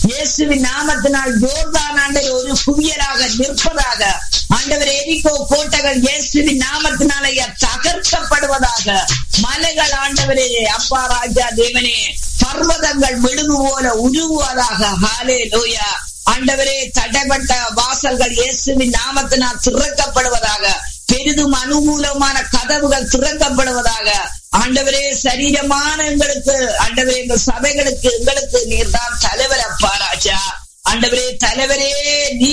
இயேசுவின் நாமத்தினால் ஜோர்தான் ஆண்டவர் ஒரு குவியலாக நிற்பதாக ஆண்டவர் எரிக்கோ கோட்டைகள் இயேசுவின் நாமத்தினால தகர்க்கப்படுவதாக மலைகள் ஆண்டவரே அப்பா ராஜா தேவனே பர்வதங்கள் விழுது போல உருவுவதாக ஹாலே லோயா ஆண்டவரே தடைப்பட்ட வாசல்கள் இயேசுவின் நாமத்தினால் திறக்கப்படுவதாக பெரிதும் அனுகூலமான கதவுகள் திறக்கப்படுவதாக ஆண்டவரே சரீரமான எங்களுக்கு ஆண்டவரே எங்கள் சபைகளுக்கு எங்களுக்கு நீர்தான் தலைவர் அப்பா ராஜா ஆண்டவரே தலைவரே நீ